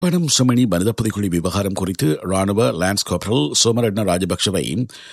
பணம் சுமணி மனித புதைக்குழி விவகாரம் குறித்து ராணுவ லான்ஸ் கார்பரல் சோமரட்ன ராஜபக்சவை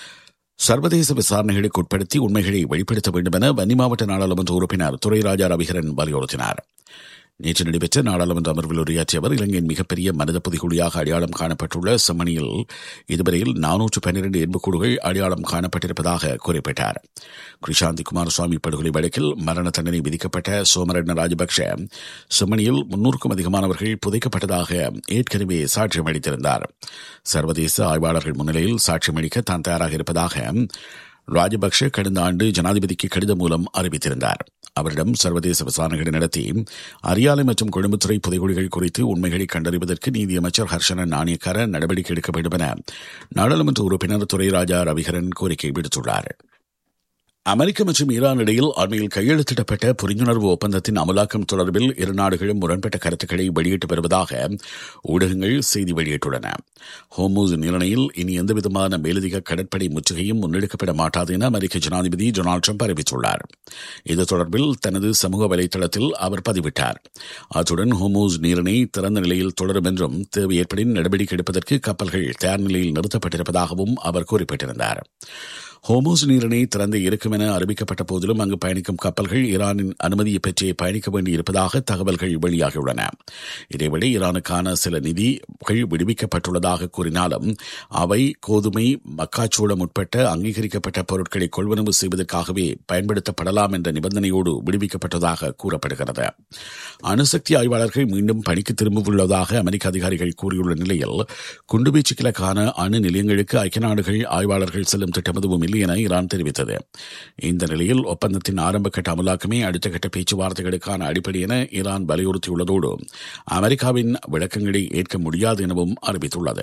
சர்வதேச விசாரணைகளுக்கு உட்படுத்தி உண்மைகளை வெளிப்படுத்த வேண்டும் என வன்னி மாவட்ட நாடாளுமன்ற உறுப்பினர் துரைராஜா ரவிகரன் வலியுறுத்தினார் நேற்று நடைபெற்ற நாடாளுமன்ற அமர்வில் உரையாற்றிய அவர் இலங்கையின் மிகப்பெரிய மனித புதைகுழியாக அடையாளம் காணப்பட்டுள்ள செம்மணியில் இதுவரையில் நானூற்று பன்னிரண்டு எண்புக்கூடுகள் அடையாளம் காணப்பட்டிருப்பதாக குறிப்பிட்டார் கிருஷாந்தி குமாரசுவாமி படுகொலை வழக்கில் மரண தண்டனை விதிக்கப்பட்ட சோமரட்ன ராஜபக்ஷ செம்மணியில் முன்னூறுக்கும் அதிகமானவர்கள் புதைக்கப்பட்டதாக ஏற்கனவே சாட்சியம் அளித்திருந்தார் சர்வதேச ஆய்வாளர்கள் முன்னிலையில் சாட்சியம் அளிக்க தான் தயாராக இருப்பதாக ராஜபக்ஷ கடந்த ஆண்டு ஜனாதிபதிக்கு கடிதம் மூலம் அறிவித்திருந்தார் அவரிடம் சர்வதேச விசாரணைகளை நடத்தி அரியாலை மற்றும் கொழும்புத்துறை புதைகுழிகள் குறித்து உண்மைகளை கண்டறிவதற்கு நீதியமைச்சர் ஹர்ஷன நாணயக்கார நடவடிக்கை எடுக்க வேண்டும் என நாடாளுமன்ற உறுப்பினர் துரைராஜா ரவிகரன் கோரிக்கை விடுத்துள்ளார் அமெரிக்க மற்றும் ஈரான் இடையில் அண்மையில் கையெழுத்திடப்பட்ட புரிந்துணர்வு ஒப்பந்தத்தின் அமலாக்கம் தொடர்பில் இரு நாடுகளும் முரண்பட்ட கருத்துக்களை வெளியிட்டு வருவதாக ஊடகங்கள் செய்தி வெளியிட்டுள்ளன ஹோமூஸ் நிலையில் இனி எந்தவிதமான மேலதிக கடற்படை முற்றுகையும் முன்னெடுக்கப்பட மாட்டாது என அமெரிக்க ஜனாதிபதி டொனால்டு ட்ரம்ப் அறிவித்துள்ளார் இது தொடர்பில் தனது சமூக வலைதளத்தில் அவர் பதிவிட்டார் அத்துடன் ஹோமூஸ் நீரிணை திறந்த நிலையில் தொடரும் என்றும் தேவை ஏற்படின் நடவடிக்கை எடுப்பதற்கு கப்பல்கள் தயார் நிலையில் நிறுத்தப்பட்டிருப்பதாகவும் அவர் குறிப்பிட்டிருந்தார் ஹோமோஸ் நீரிணை திறந்து இருக்கும் என அறிவிக்கப்பட்ட போதிலும் அங்கு பயணிக்கும் கப்பல்கள் ஈரானின் அனுமதியை பெற்றே பயணிக்க வேண்டியிருப்பதாக தகவல்கள் வெளியாகியுள்ளன இதேவேளை ஈரானுக்கான சில நிதிகள் விடுவிக்கப்பட்டுள்ளதாக கூறினாலும் அவை கோதுமை மக்காச்சோளம் உட்பட்ட அங்கீகரிக்கப்பட்ட பொருட்களை கொள்வனவு செய்வதற்காகவே பயன்படுத்தப்படலாம் என்ற நிபந்தனையோடு விடுவிக்கப்பட்டதாக கூறப்படுகிறது அணுசக்தி ஆய்வாளர்கள் மீண்டும் பணிக்கு திரும்பவுள்ளதாக அமெரிக்க அதிகாரிகள் கூறியுள்ள நிலையில் குண்டுவீச்சுகளுக்கான அணு நிலையங்களுக்கு ஐக்கிய நாடுகள் ஆய்வாளர்கள் செல்லும் திட்டம் எதுவும் இல்லை என ஈரான் தெரிவித்தது இந்த நிலையில் ஒப்பந்தத்தின் ஆரம்ப கட்ட அமலாக்கமே அடுத்த கட்ட பேச்சுவார்த்தைகளுக்கான அடிப்படை என ஈரான் வலியுறுத்தியுள்ளதோடு அமெரிக்காவின் விளக்கங்களை ஏற்க முடியாது எனவும் அறிவித்துள்ளது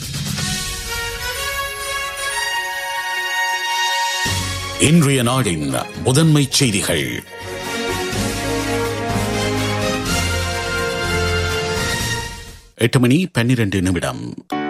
இன்றைய நாடின் முதன்மை செய்திகள் எட்டு மணி பன்னிரண்டு நிமிடம்